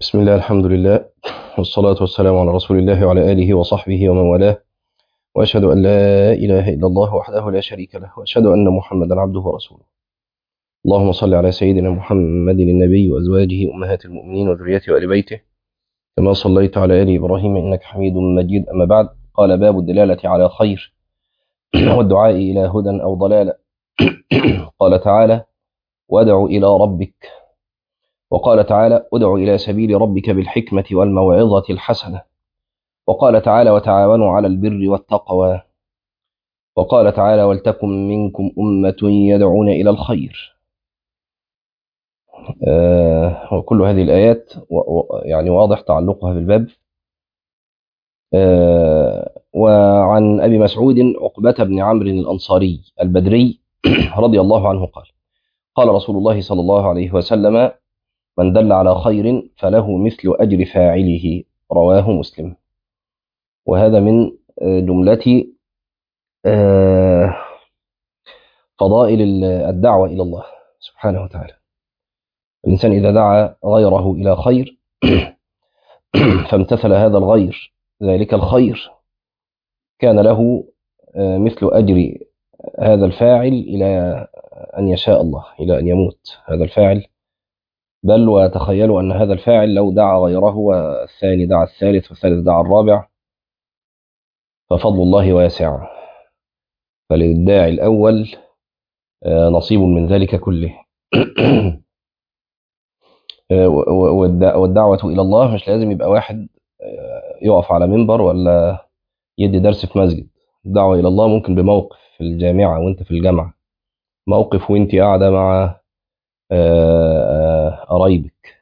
بسم الله الحمد لله والصلاة والسلام على رسول الله وعلى آله وصحبه ومن والاه وأشهد أن لا إله إلا الله وحده لا شريك له وأشهد أن محمدا عبده ورسوله اللهم صل على سيدنا محمد النبي وأزواجه أمهات المؤمنين وذريته وآل بيته كما صليت على آل إبراهيم إنك حميد مجيد أما بعد قال باب الدلالة على خير والدعاء إلى هدى أو ضلالة قال تعالى وادع إلى ربك وقال تعالى ادع إلى سبيل ربك بالحكمة والموعظة الحسنة وقال تعالى وتعاونوا على البر والتقوى وقال تعالى ولتكن منكم أمة يدعون إلى الخير آه وكل هذه الآيات يعني واضح تعلقها بالباب آه وعن أبي مسعود عقبة بن عمرو الأنصاري البدري رضي الله عنه قال قال رسول الله صلى الله عليه وسلم من دل على خير فله مثل أجر فاعله رواه مسلم وهذا من جملة فضائل الدعوة إلى الله سبحانه وتعالى الإنسان إذا دعا غيره إلى خير فامتثل هذا الغير ذلك الخير كان له مثل أجر هذا الفاعل إلى أن يشاء الله إلى أن يموت هذا الفاعل بل وتخيلوا أن هذا الفاعل لو دعا غيره والثاني دعا الثالث والثالث دعا الرابع ففضل الله واسع فللداعي الأول نصيب من ذلك كله والدعوة إلى الله مش لازم يبقى واحد يقف على منبر ولا يدي درس في مسجد الدعوة إلى الله ممكن بموقف في الجامعة وانت في الجامعة موقف وانت قاعدة مع قرايبك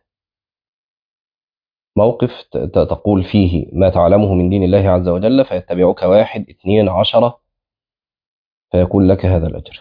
موقف تقول فيه ما تعلمه من دين الله عز وجل فيتبعك واحد اثنين عشرة فيقول لك هذا الأجر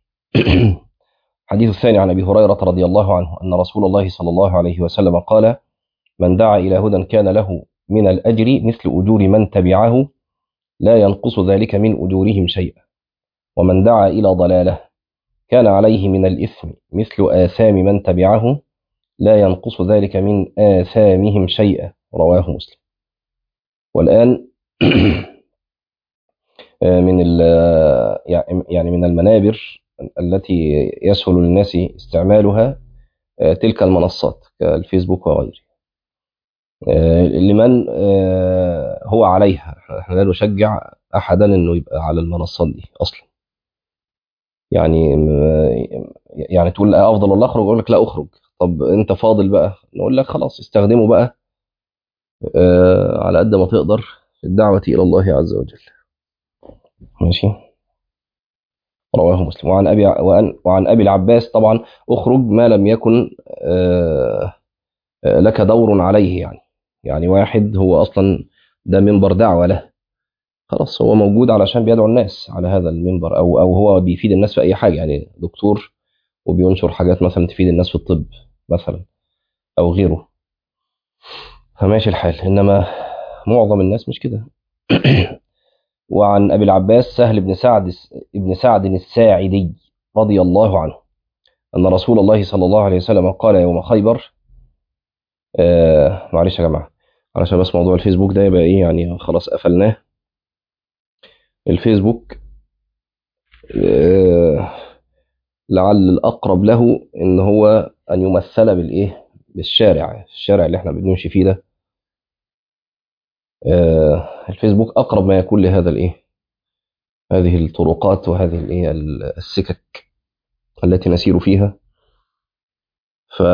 حديث الثاني عن أبي هريرة رضي الله عنه أن رسول الله صلى الله عليه وسلم قال من دعا إلى هدى كان له من الأجر مثل أجور من تبعه لا ينقص ذلك من أجورهم شيئا ومن دعا إلى ضلاله كان عليه من الإثم مثل آثام من تبعه لا ينقص ذلك من آثامهم شيئا رواه مسلم والآن من يعني من المنابر التي يسهل للناس استعمالها تلك المنصات كالفيسبوك وغيره لمن هو عليها احنا لا نشجع احدا انه يبقى على المنصات دي اصلا يعني يعني تقول افضل ولا اخرج اقول لك لا اخرج طب انت فاضل بقى نقول لك خلاص استخدمه بقى على قد ما تقدر في الدعوة إلى الله عز وجل ماشي رواه مسلم وعن أبي وعن, وعن أبي العباس طبعا أخرج ما لم يكن لك دور عليه يعني يعني واحد هو أصلا ده منبر دعوة له خلاص هو موجود علشان بيدعو الناس على هذا المنبر أو أو هو بيفيد الناس في أي حاجة يعني دكتور وبينشر حاجات مثلا تفيد الناس في الطب مثلا أو غيره فماشي الحال إنما معظم الناس مش كده وعن أبي العباس سهل بن سعد بن سعد الساعدي رضي الله عنه أن رسول الله صلى الله عليه وسلم قال يوم خيبر آه معلش يا جماعة علشان بس موضوع الفيسبوك ده يبقى إيه يعني خلاص قفلناه الفيسبوك آه لعل الأقرب له إن هو أن يمثل بالإيه بالشارع الشارع اللي احنا بنمشي فيه ده آه الفيسبوك أقرب ما يكون لهذا الإيه هذه الطرقات وهذه الإيه السكك التي نسير فيها ف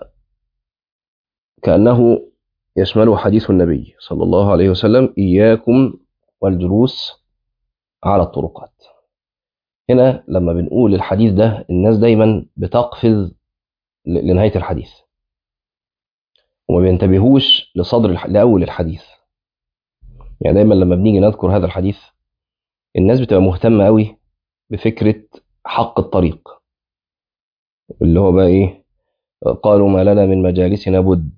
كأنه يشمل حديث النبي صلى الله عليه وسلم إياكم والجلوس على الطرقات هنا لما بنقول الحديث ده الناس دايما بتقفز لنهاية الحديث وما بينتبهوش لصدر الح... لأول الحديث يعني دايما لما بنيجي نذكر هذا الحديث الناس بتبقى مهتمة قوي بفكرة حق الطريق اللي هو بقى ايه قالوا ما لنا من مجالسنا بد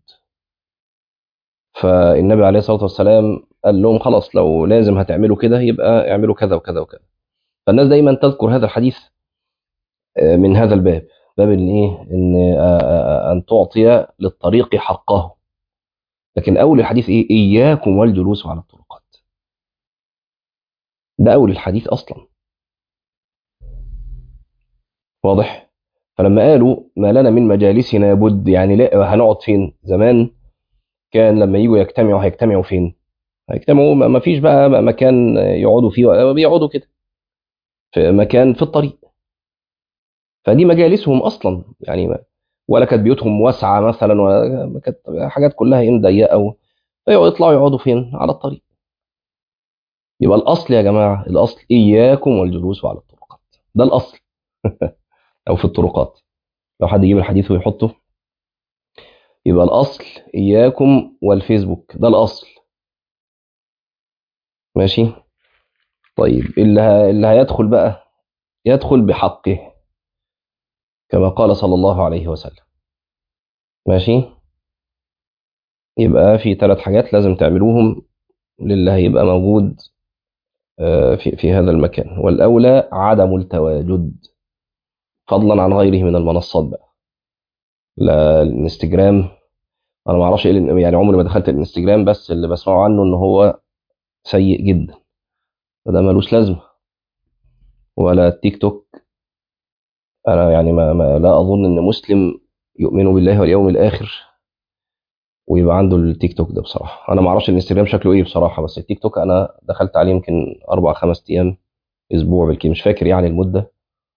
فالنبي عليه الصلاة والسلام قال لهم خلاص لو لازم هتعملوا كده يبقى اعملوا كذا وكذا وكذا فالناس دايما تذكر هذا الحديث من هذا الباب باب ان ايه ان ان تعطي للطريق حقه لكن أول الحديث إيه إياكم والجلوس على الطرقات ده أول الحديث أصلا واضح فلما قالوا ما لنا من مجالسنا بد يعني لا هنقعد فين زمان كان لما يجوا يجتمعوا هيجتمعوا فين هيجتمعوا ما فيش بقى مكان يقعدوا فيه بيقعدوا كده في مكان في الطريق فدي مجالسهم اصلا يعني ولا كانت بيوتهم واسعه مثلا ولا كانت حاجات كلها ايه ضيقه فيطلعوا يقعدوا فين على الطريق يبقى الاصل يا جماعه الاصل اياكم والجلوس على الطرقات ده الاصل او في الطرقات لو حد يجيب الحديث ويحطه يبقى الاصل اياكم والفيسبوك ده الاصل ماشي طيب اللي اللي هيدخل بقى يدخل بحقه كما قال صلى الله عليه وسلم ماشي يبقى في ثلاث حاجات لازم تعملوهم للي هيبقى موجود في في هذا المكان والاولى عدم التواجد فضلا عن غيره من المنصات بقى لا الانستجرام انا ما اعرفش ايه يعني عمري ما دخلت الانستجرام بس اللي بسمعه عنه ان هو سيء جدا فده ملوش لازمه ولا التيك توك انا يعني ما, ما لا اظن ان مسلم يؤمن بالله واليوم الاخر ويبقى عنده التيك توك ده بصراحه انا ما اعرفش الانستجرام شكله ايه بصراحه بس التيك توك انا دخلت عليه يمكن اربع خمس ايام اسبوع بالكي مش فاكر يعني المده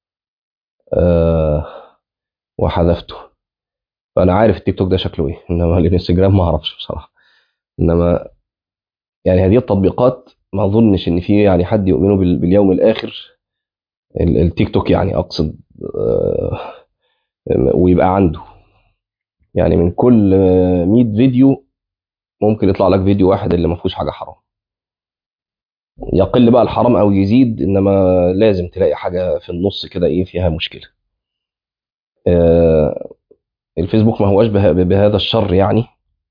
أه وحذفته فانا عارف التيك توك ده شكله ايه انما الانستجرام ما اعرفش بصراحه انما يعني هذه التطبيقات ما اظنش ان في يعني حد يؤمن باليوم الاخر التيك توك يعني اقصد ويبقى عنده يعني من كل 100 فيديو ممكن يطلع لك فيديو واحد اللي ما فيهوش حاجه حرام يقل بقى الحرام او يزيد انما لازم تلاقي حاجه في النص كده ايه فيها مشكله الفيسبوك ما هواش بهذا الشر يعني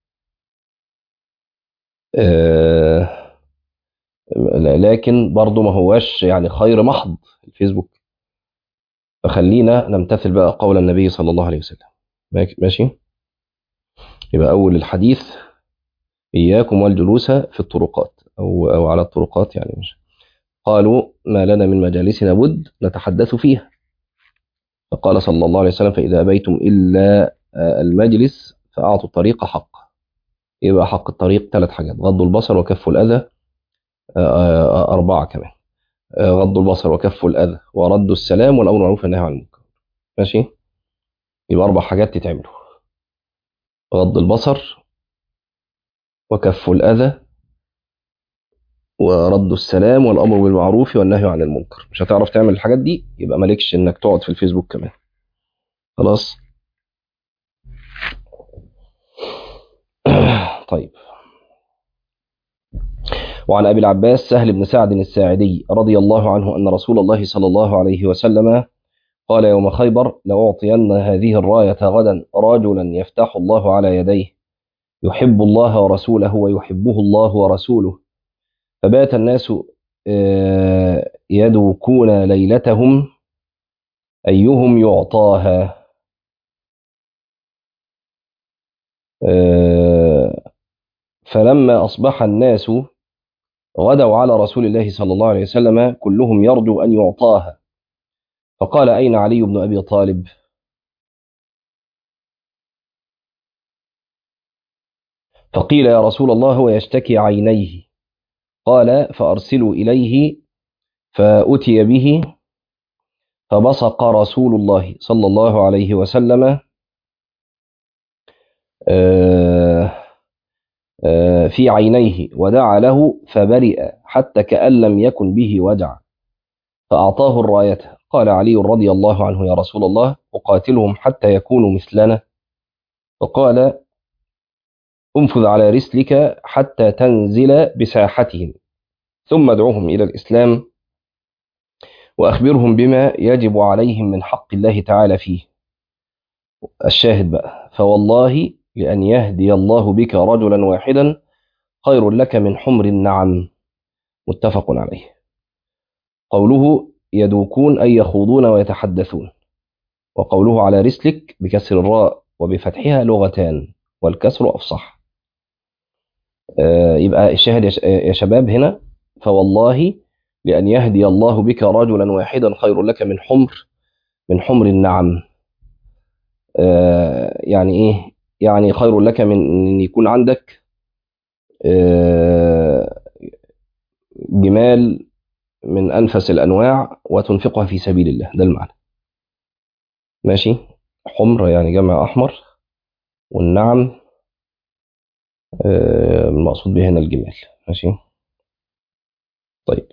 لكن برضه ما هواش يعني خير محض الفيسبوك فخلينا نمتثل بقى قول النبي صلى الله عليه وسلم ماشي يبقى أول الحديث إياكم والجلوس في الطرقات أو, أو على الطرقات يعني مش قالوا ما لنا من مجالسنا بد نتحدث فيها فقال صلى الله عليه وسلم فإذا أبيتم إلا المجلس فأعطوا الطريق حق يبقى حق الطريق ثلاث حاجات غض البصر وكف الأذى أربعة كمان غض البصر وكف الأذى ورد السلام والأمر بالمعروف والنهي عن المنكر ماشي يبقى أربع حاجات تتعملوا غض البصر وكف الأذى ورد السلام والأمر بالمعروف والنهي عن المنكر مش هتعرف تعمل الحاجات دي يبقى مالكش إنك تقعد في الفيسبوك كمان خلاص طيب وعن أبي العباس سهل بن سعد الساعدي رضي الله عنه أن رسول الله صلى الله عليه وسلم قال يوم خيبر لأعطين هذه الراية غدا رجلا يفتح الله على يديه يحب الله ورسوله ويحبه الله ورسوله فبات الناس يدوكون ليلتهم أيهم يعطاها فلما أصبح الناس غدوا على رسول الله صلى الله عليه وسلم كلهم يرجو أن يعطاها فقال أين علي بن أبي طالب فقيل يا رسول الله هو يشتكي عينيه قال فأرسلوا إليه فأتي به فبصق رسول الله صلى الله عليه وسلم في عينيه ودعا له فبرئ حتى كأن لم يكن به وجع فأعطاه الراية قال علي رضي الله عنه يا رسول الله أقاتلهم حتى يكونوا مثلنا فقال انفذ على رسلك حتى تنزل بساحتهم ثم ادعوهم إلى الإسلام وأخبرهم بما يجب عليهم من حق الله تعالى فيه الشاهد بقى فوالله لأن يهدي الله بك رجلا واحدا خير لك من حمر النعم متفق عليه قوله يدوكون أي يخوضون ويتحدثون وقوله على رسلك بكسر الراء وبفتحها لغتان والكسر أفصح آه، يبقى الشاهد يا ش- يا شباب هنا فوالله لأن يهدي الله بك رجلا واحدا خير لك من حمر من حمر النعم آه، يعني ايه يعني خير لك من ان يكون عندك آه، جمال من انفس الانواع وتنفقها في سبيل الله ده المعنى ماشي حمر يعني جمع احمر والنعم آه، المقصود به هنا الجمال ماشي طيب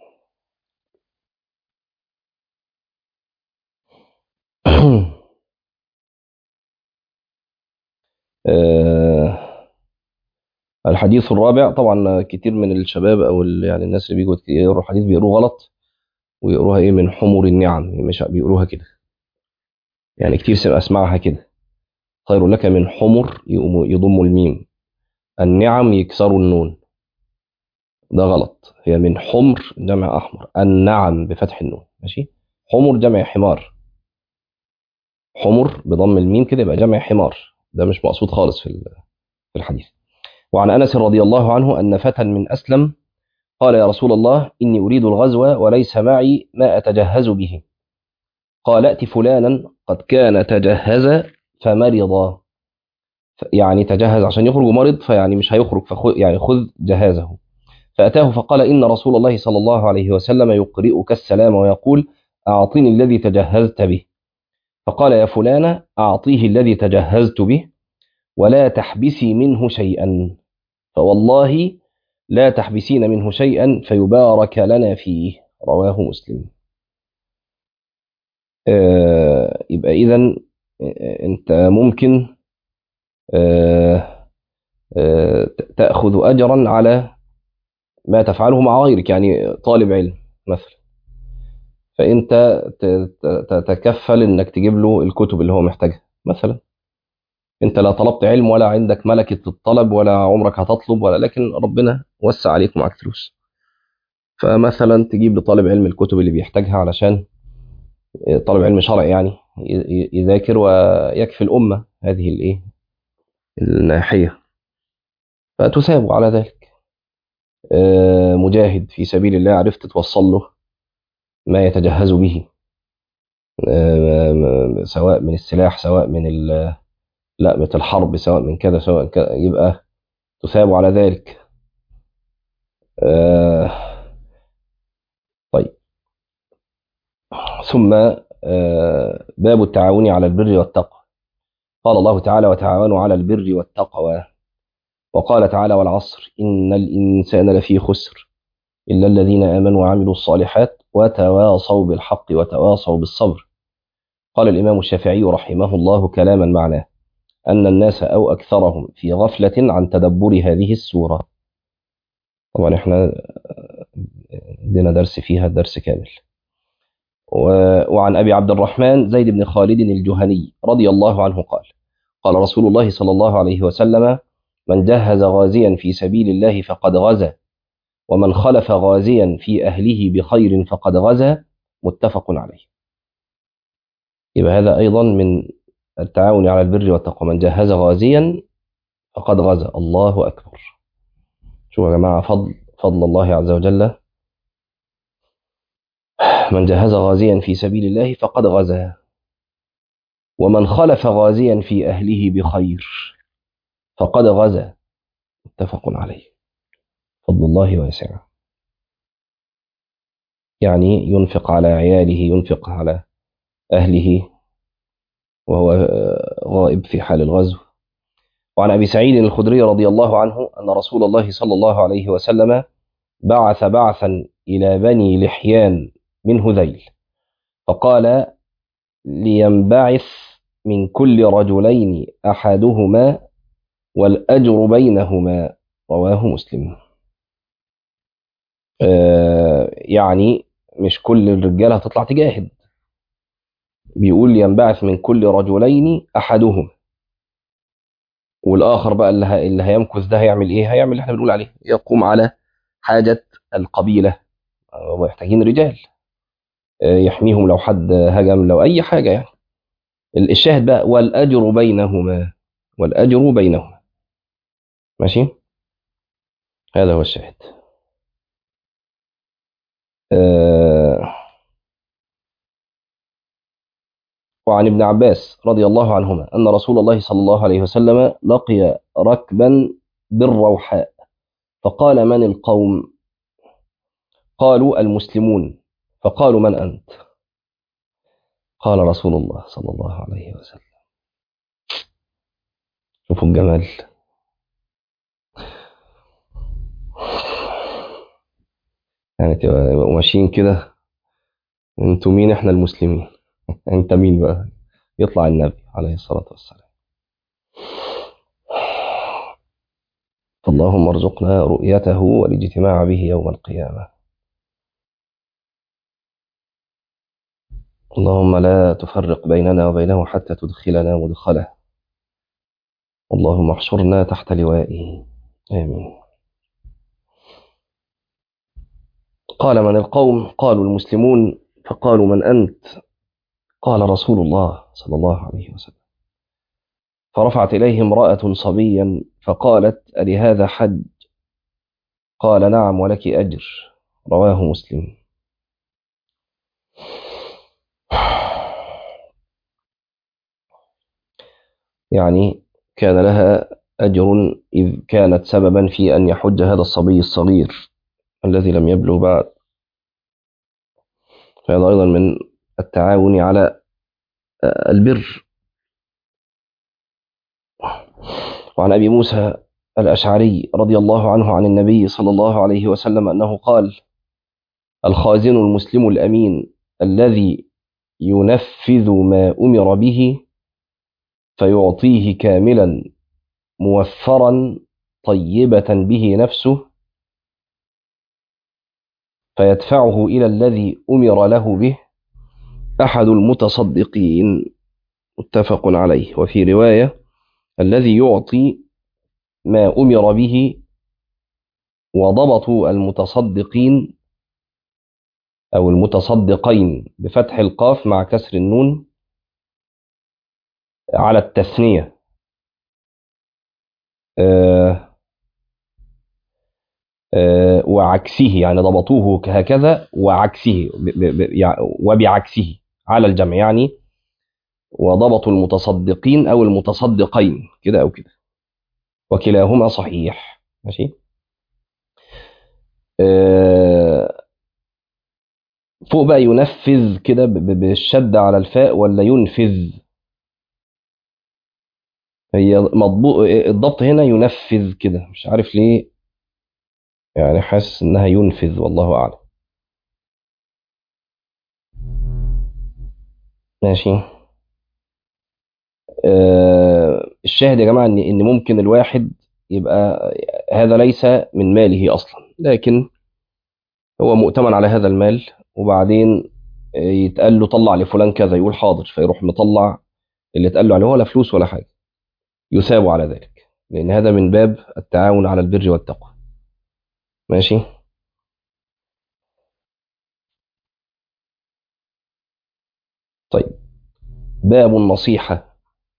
آه، الحديث الرابع طبعا كتير من الشباب او ال- يعني الناس اللي بيجوا يقروا الحديث بيقروه غلط ويقروها ايه من حمر النعم مش بيقروها كده يعني كتير سم- اسمعها كده خير لك من حمر يقوم- يضم الميم النعم يكسروا النون ده غلط هي من حمر جمع احمر النعم بفتح النون ماشي حمر جمع حمار حمر بضم الميم كده يبقى جمع حمار ده مش مقصود خالص في ال- في الحديث وعن انس رضي الله عنه ان فتى من اسلم قال يا رسول الله اني اريد الغزو وليس معي ما اتجهز به قال ائت فلانا قد كان تجهز فمرض ف- يعني تجهز عشان يخرج مرض فيعني مش هيخرج فخذ يعني خذ جهازه فأتاه فقال إن رسول الله صلى الله عليه وسلم يقرئك السلام ويقول أعطني الذي تجهزت به فقال يا فلانة أعطيه الذي تجهزت به ولا تحبسي منه شيئا فوالله لا تحبسين منه شيئا فيبارك لنا فيه رواه مسلم آه يبقى إذا أنت ممكن آه آه تأخذ أجرا على ما تفعله مع غيرك يعني طالب علم مثلا فانت ت- ت- تتكفل انك تجيب له الكتب اللي هو محتاجها مثلا انت لا طلبت علم ولا عندك ملكة الطلب ولا عمرك هتطلب ولا لكن ربنا وسع عليك ومعاك فلوس فمثلا تجيب لطالب علم الكتب اللي بيحتاجها علشان طالب علم شرعي يعني ي- ي- يذاكر ويكفي الأمة هذه الايه الناحية فتثاب على ذلك آه، مجاهد في سبيل الله عرفت توصل له ما يتجهز به آه، سواء من السلاح سواء من ال- لا من الحرب سواء من كذا سواء كذا يبقى تثاب على ذلك آه، طيب ثم آه، باب التعاون على البر والتقوى قال الله تعالى وتعاونوا على البر والتقوى وقال تعالى والعصر إن الإنسان لفي خسر إلا الذين آمنوا وعملوا الصالحات وتواصوا بالحق وتواصوا بالصبر قال الإمام الشافعي رحمه الله كلاما معناه أن الناس أو أكثرهم في غفلة عن تدبر هذه السورة طبعا احنا عندنا درس فيها درس كامل و- وعن أبي عبد الرحمن زيد بن خالد الجهني رضي الله عنه قال قال رسول الله صلى الله عليه وسلم من جهز غازيا في سبيل الله فقد غزا ومن خلف غازيا في أهله بخير فقد غزا متفق عليه يبقى هذا أيضا من التعاون على البر والتقوى من جهز غازيا فقد غزا الله أكبر شوفوا يا جماعة فضل فضل الله عز وجل من جهز غازيا في سبيل الله فقد غزا ومن خلف غازيا في أهله بخير فقد غزا متفق عليه فضل الله واسع يعني ينفق على عياله ينفق على أهله وهو آه، غائب في حال الغزو وعن أبي سعيد الخدري رضي الله عنه أن رسول الله صلى الله عليه وسلم بعث بعثا إلى بني لحيان من هذيل فقال لينبعث من كل رجلين أحدهما والأجر بينهما رواه مسلم آه يعني مش كل الرجال هتطلع تجاهد بيقول ينبعث من كل رجلين أحدهما والآخر بقى اللي, ه... اللي هيمكث ده هيعمل إيه هيعمل اللي احنا بنقول عليه يقوم على حاجة القبيلة آه، محتاجين رجال آه، يحميهم لو حد هجم لو أي حاجة يعني الشاهد بقى والأجر بينهما والأجر بينهما ماشي هذا هو الشاهد آه وعن ابن عباس رضي الله عنهما أن رسول الله صلى الله عليه وسلم لقي ركبا بالروحاء فقال من القوم قالوا المسلمون فقالوا من أنت قال رسول الله صلى الله عليه وسلم شوفوا الجمال يعني تبقوا ماشيين كده انتوا مين احنا المسلمين انت مين بقى يطلع النبي عليه الصلاة والسلام اللهم ارزقنا رؤيته والاجتماع به يوم القيامة اللهم لا تفرق بيننا وبينه حتى تدخلنا مدخله اللهم احشرنا تحت لوائه آمين قال من القوم قالوا المسلمون فقالوا من أنت قال رسول الله صلى الله عليه وسلم فرفعت إليه امرأة صبيا فقالت ألهذا حج قال نعم ولك أجر رواه مسلم يعني كان لها أجر إذ كانت سببا في أن يحج هذا الصبي الصغير الذي لم يبلغ بعد فهذا أيضا من التعاون على البر وعن أبي موسى الأشعري رضي الله عنه عن النبي صلى الله عليه وسلم أنه قال الخازن المسلم الأمين الذي ينفذ ما أمر به فيعطيه كاملا موفرا طيبة به نفسه فيدفعه إلى الذي أمر له به أحد المتصدقين متفق عليه وفي رواية الذي يعطي ما أمر به وضبط المتصدقين أو المتصدقين بفتح القاف مع كسر النون على التثنية آه آه وعكسه يعني ضبطوه هكذا وعكسه وبعكسه على الجمع يعني وضبطوا المتصدقين أو المتصدقين كده أو كده وكلاهما صحيح ماشي آه فوق بقى ينفذ كده بالشد على الفاء ولا ينفذ هي مضبوط الضبط هنا ينفذ كده مش عارف ليه يعني حاسس انها ينفذ والله اعلم ماشي آه الشاهد يا جماعه ان ان ممكن الواحد يبقى هذا ليس من ماله اصلا لكن هو مؤتمن على هذا المال وبعدين يتقال له طلع لفلان كذا يقول حاضر فيروح مطلع اللي اتقال له عليه ولا فلوس ولا حاجه يثاب على ذلك لأن هذا من باب التعاون على البر والتقوى ماشي طيب باب النصيحة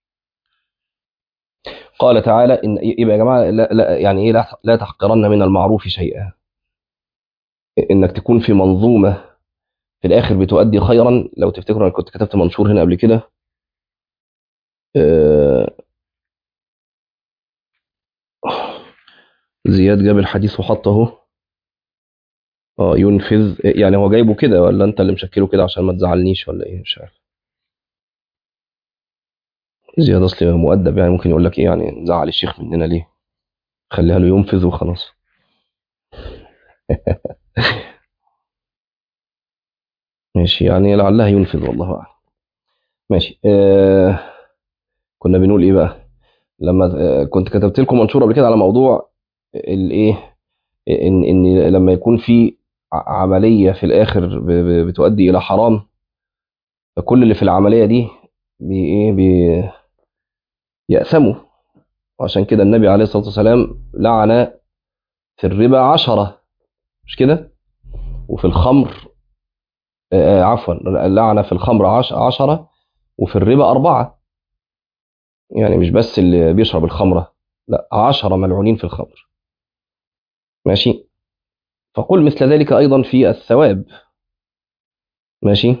قال تعالى إن يبقى يا جماعة لا, لا يعني إيه لا, لا تحقرن من المعروف شيئا إنك تكون في منظومة في الآخر بتؤدي خيرا لو تفتكروا أنا كنت كتبت منشور هنا قبل كده أه زياد جاب الحديث وحطه اهو اه ينفذ يعني هو جايبه كده ولا انت اللي مشكله كده عشان ما تزعلنيش ولا ايه مش عارف زياد اصلي مؤدب يعني ممكن يقول لك ايه يعني نزعل الشيخ مننا ليه خليها له ينفذ وخلاص ماشي يعني لعلها ينفذ والله اعلم ماشي آه كنا بنقول ايه بقى لما آه كنت كتبت لكم منشور قبل كده على موضوع الايه ان ان لما يكون في عمليه في الاخر بتؤدي الى حرام فكل اللي في العمليه دي بي ايه بي يأثموا وعشان كده النبي عليه الصلاه والسلام لعن في الربا عشرة مش كده وفي الخمر آه عفوا لعن في الخمر عش عشرة وفي الربا أربعة يعني مش بس اللي بيشرب الخمرة لا عشرة ملعونين في الخمر ماشي فقل مثل ذلك أيضا في الثواب ماشي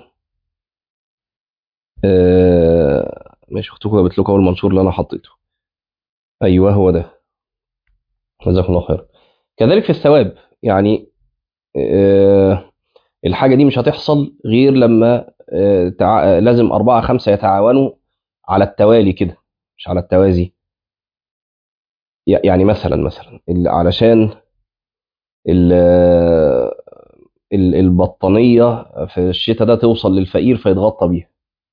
آه ماشي اختكم جابت لكم اول منشور اللي انا حطيته ايوه هو ده جزاكم الله خير كذلك في الثواب يعني آه الحاجه دي مش هتحصل غير لما آه تع... لازم أربعة خمسة يتعاونوا على التوالي كده مش على التوازي ي- يعني مثلا مثلا ال- علشان ال- ال- البطانيه في الشتاء ده توصل للفقير فيتغطى بيها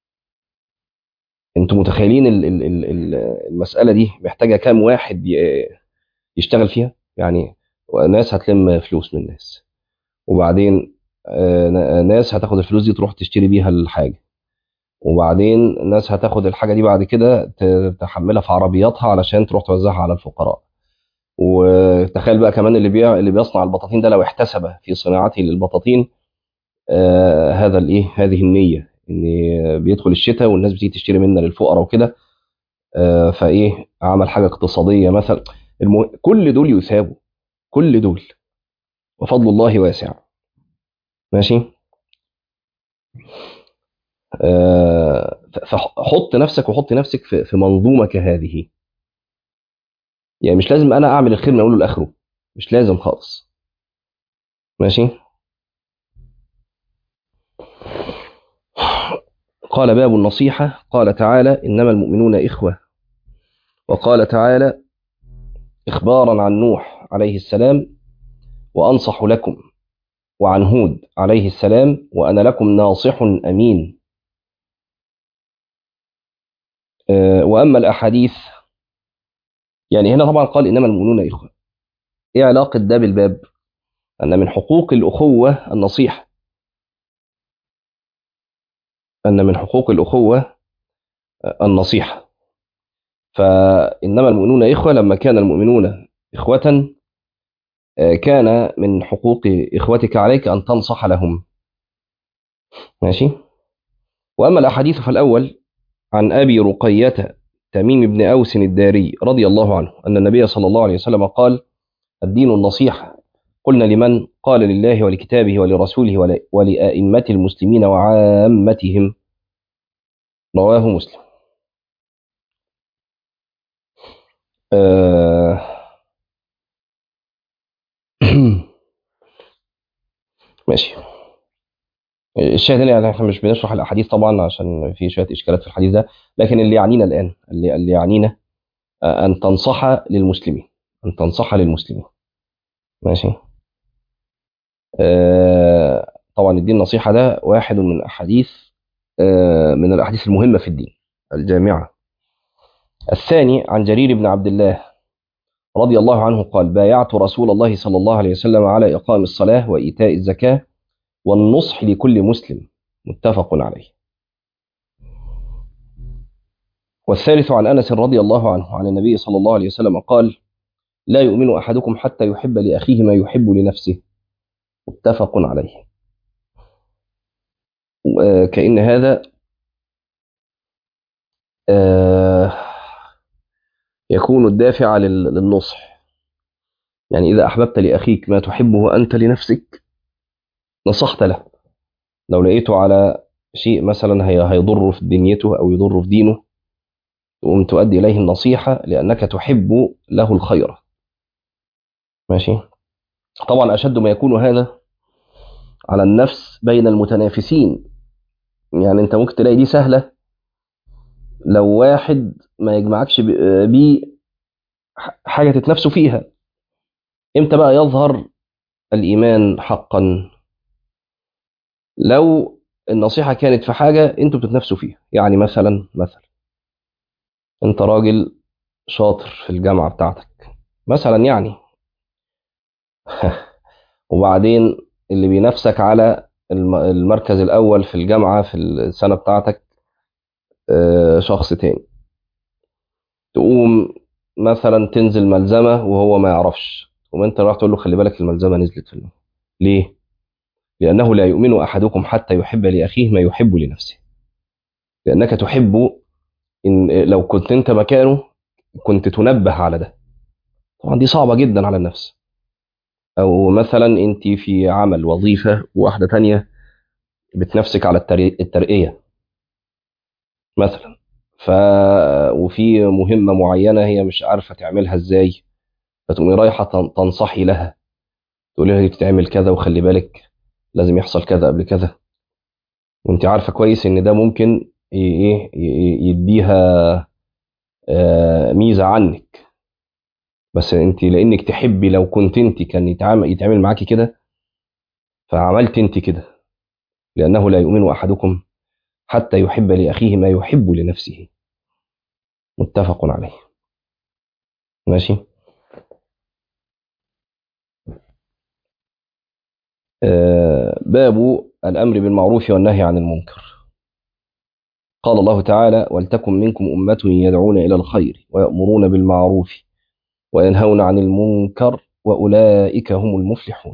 انتوا متخيلين ال- ال- ال- ال- المسألة دي محتاجة كام واحد ي- يشتغل فيها يعني ناس هتلم فلوس من الناس وبعدين آه، ن- ناس هتاخد الفلوس دي تروح تشتري بيها الحاجة وبعدين ناس هتاخد الحاجة دي بعد كده ت- تحملها في عربياتها علشان تروح توزعها على الفقراء وتخيل بقى كمان اللي بيع اللي بيصنع البطاطين ده لو احتسب في صناعته للبطاطين آه هذا الايه هذه النية ان بيدخل الشتاء والناس بتيجي تشتري منا للفقراء وكده آه، فايه عمل حاجه اقتصاديه مثلا المه... كل دول يثابوا كل دول وفضل الله واسع ماشي آه، ف- فحط نفسك وحط نفسك في في منظومه كهذه يعني مش لازم انا اعمل الخير من اوله لاخره مش لازم خالص ماشي قال باب النصيحه قال تعالى انما المؤمنون اخوه وقال تعالى اخبارا عن نوح عليه السلام وانصح لكم وعن هود عليه السلام وانا لكم ناصح امين آه، واما الاحاديث يعني هنا طبعا قال انما المؤمنون اخوه ايه علاقه ده بالباب ان من حقوق الاخوه النصيحه ان من حقوق الاخوه النصيحه فانما المؤمنون اخوه لما كان المؤمنون اخوه آه، كان من حقوق اخوتك عليك ان تنصح لهم ماشي واما الاحاديث فالاول عن ابي رقيه تميم بن اوس الداري رضي الله عنه ان النبي صلى الله عليه وسلم قال الدين النصيحه قلنا لمن قال لله ولكتابه ولرسوله ول- ولأئمة المسلمين وعامتهم رواه مسلم آه ماشي الشاهد هنا يعني احنا مش بنشرح الاحاديث طبعا عشان في شويه اشكالات في الحديث ده لكن اللي يعنينا الان اللي, اللي يعنينا آه، ان تنصح للمسلمين ان تنصح للمسلمين ماشي آه طبعا الدين النصيحه ده واحد من احاديث آه من الاحاديث المهمه في الدين الجامعه الثاني عن جرير بن عبد الله رضي الله عنه قال بايعت رسول الله صلى الله عليه وسلم على إقام الصلاة وإيتاء الزكاة والنصح لكل مسلم متفق عليه والثالث عن أنس رضي الله عنه عن النبي صلى الله عليه وسلم قال لا يؤمن أحدكم حتى يحب لأخيه ما يحب لنفسه متفق عليه آه، كأن هذا آه، يكون الدافع لل- للنصح يعني إذا أحببت لأخيك ما تحبه أنت لنفسك نصحت له لو لقيته على شيء مثلا هي- هيضره في دنيته أو يضره في دينه تقوم تؤدي إليه النصيحة لأنك تحب له الخير ماشي طبعا أشد ما يكون هذا على النفس بين المتنافسين يعني أنت ممكن تلاقي دي سهلة لو واحد ما يجمعكش ب- بيه ح- حاجة تتنافسوا فيها إمتى بقى يظهر الإيمان حقا لو النصيحة كانت في حاجة أنتوا بتتنافسوا فيها يعني مثلا مثلا أنت راجل شاطر في الجامعة بتاعتك مثلا يعني وبعدين اللي بينافسك على الم- المركز الأول في الجامعة في السنة بتاعتك آه، شخص تاني تقوم مثلا تنزل ملزمة وهو ما يعرفش تقوم انت راح تقول له خلي بالك الملزمة نزلت في النوم ليه؟ لأنه لا يؤمن أحدكم حتى يحب لأخيه ما يحب لنفسه لأنك تحب إن لو كنت أنت مكانه كنت تنبه على ده طبعا دي صعبة جدا على النفس او مثلا انت في عمل وظيفه وواحده تانية بتنافسك على التري- الترقيه مثلا ف وفي مهمه معينه هي مش عارفه تعملها ازاي فتقومي رايحه تن- تنصحي لها تقولي لها دي بتتعمل كذا وخلي بالك لازم يحصل كذا قبل كذا وانت عارفه كويس ان ده ممكن ي- ايه ي- يديها آه، ميزه عنك بس انت لانك تحبي لو كنت انت كان يتعامل يتعامل معاكي كده فعملت انت كده لانه لا يؤمن احدكم حتى يحب لاخيه ما يحب لنفسه متفق عليه ماشي آه، باب الامر بالمعروف والنهي عن المنكر قال الله تعالى ولتكن منكم امه يدعون الى الخير ويامرون بالمعروف وينهون عن المنكر واولئك هم المفلحون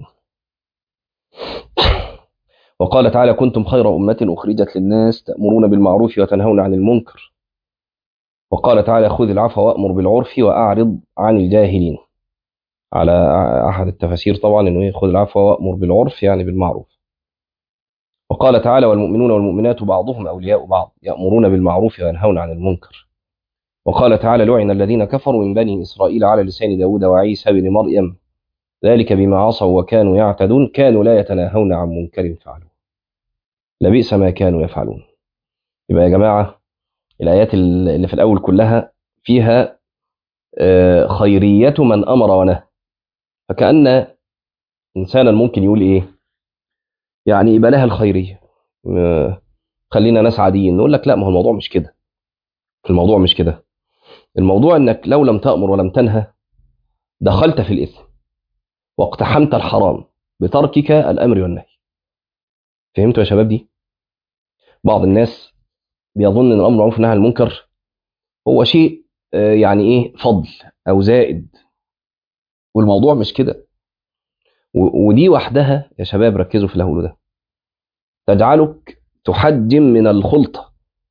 وقال تعالى كنتم خير أمة أخرجت للناس تأمرون بالمعروف وتنهون عن المنكر وقال تعالى خذ العفو وأمر بالعرف وأعرض عن الجاهلين على أحد التفاسير طبعا أنه خذ العفو وأمر بالعرف يعني بالمعروف وقال تعالى والمؤمنون والمؤمنات بعضهم أولياء بعض يأمرون بالمعروف وينهون عن المنكر وقال تعالى لعن الذين كفروا من بني إسرائيل على لسان داود وعيسى بن مريم ذلك بما عصوا وكانوا يعتدون كانوا لا يتناهون عن منكر فعلوه لبئس ما كانوا يفعلون يبقى يا جماعة الآيات اللي في الأول كلها فيها آه، خيرية من أمر ونهى فكأن إنسانا ممكن يقول إيه يعني يبقى لها الخيرية آه، خلينا ناس عاديين نقول لك لا ما هو الموضوع مش كده الموضوع مش كده الموضوع انك لو لم تأمر ولم تنهى دخلت في الإثم واقتحمت الحرام بتركك الأمر والنهي فهمتوا يا شباب دي بعض الناس بيظن ان الامر بالمعروف والنهي عن المنكر هو شيء آه، يعني ايه فضل او زائد والموضوع مش كده و- ودي وحدها يا شباب ركزوا في اللي هقوله ده تجعلك تحجم من الخلطه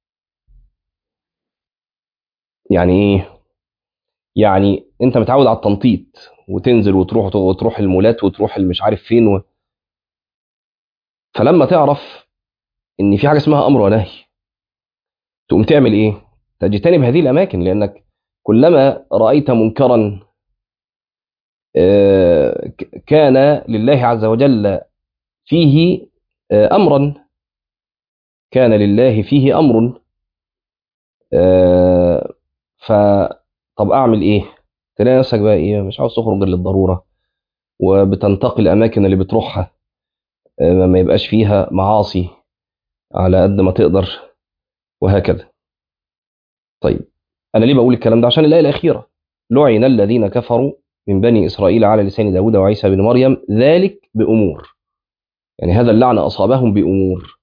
يعني ايه يعني انت متعود على التنطيط وتنزل وتروح وتروح المولات وتروح المش عارف فين و... فلما تعرف ان في حاجه اسمها امر ونهي تقوم تعمل ايه تجتنب هذه الاماكن لانك كلما رايت منكرا آه، ك- كان لله عز وجل فيه آه، امرا كان لله فيه امر آه، ف طب اعمل ايه تلاقي نفسك بقى ايه مش عاوز تخرج غير للضروره وبتنتقي الاماكن اللي بتروحها آه، ما يبقاش فيها معاصي على قد ما تقدر وهكذا طيب انا ليه بقول الكلام ده عشان الايه الاخيره لعن الذين كفروا من بني اسرائيل على لسان داود وعيسى بن مريم ذلك بامور يعني هذا اللعن اصابهم بامور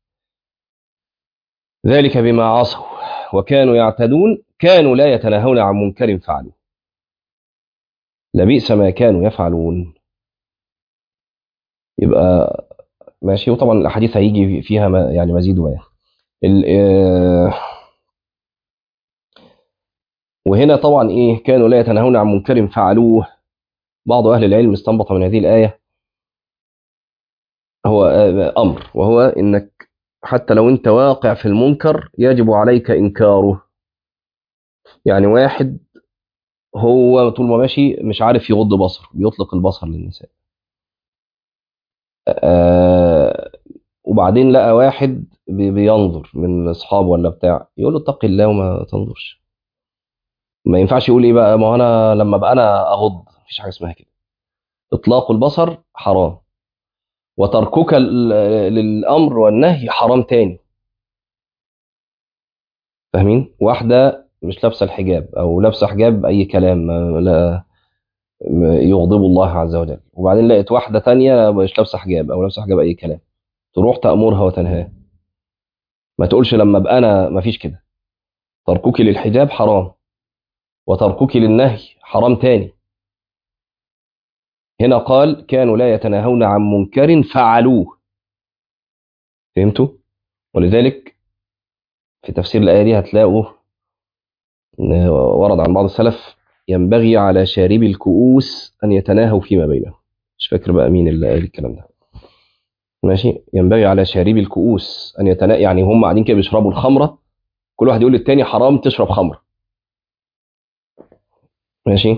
ذلك بما عصوا وكانوا يعتدون كانوا لا يتناهون عن منكر فعلوا لبئس ما كانوا يفعلون يبقى ماشي وطبعا الاحاديث هيجي فيها ما يعني مزيد وبيان ال- آه، وهنا طبعا ايه كانوا لا يتناهون عن منكر فعلوه بعض اهل العلم استنبط من هذه الايه هو آه، امر وهو انك حتى لو انت واقع في المنكر يجب عليك انكاره يعني واحد هو طول ما ماشي مش عارف يغض بصره بيطلق البصر للنساء آه وبعدين لقى واحد بي- بينظر من اصحابه ولا بتاع يقول له اتق الله وما تنظرش ما ينفعش يقول ايه بقى ما هو انا لما بقى انا اغض مفيش حاجه اسمها كده اطلاق البصر حرام وتركك ال- للامر والنهي حرام تاني فاهمين واحده مش لابسه الحجاب او لابسه حجاب اي كلام ما- لا ما يغضب الله عز وجل وبعدين لقيت واحده تانية مش لابسه حجاب او لابسه حجاب اي كلام تروح تامرها وتنهاها ما تقولش لما ابقى انا ما فيش كده تركك للحجاب حرام وتركك للنهي حرام تاني هنا قال كانوا لا يتناهون عن منكر فعلوه فهمتوا ولذلك في تفسير الآية دي هتلاقوا إن ورد عن بعض السلف ينبغي على شاربي الكؤوس أن يتناهوا فيما بينهم مش فاكر بقى مين اللي قال الكلام ده ماشي ينبغي على شاربي الكؤوس ان يتنا يعني هم قاعدين كده بيشربوا الخمره كل واحد يقول للتاني حرام تشرب خمره ماشي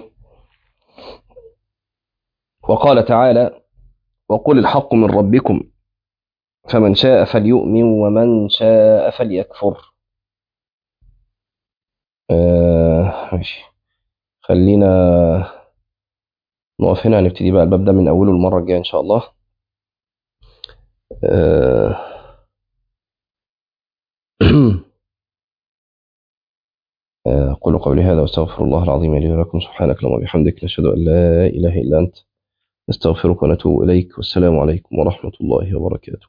وقال تعالى وقل الحق من ربكم فمن شاء فليؤمن ومن شاء فليكفر آه ماشي خلينا نقف هنا هنبتدي بقى الباب ده من أوله المرة الجاية إن شاء الله آه أقول قولي هذا واستغفر الله العظيم لي ولكم سبحانك اللهم وبحمدك نشهد أن لا إله إلا أنت نستغفرك ونتوب إليك والسلام عليكم ورحمة الله وبركاته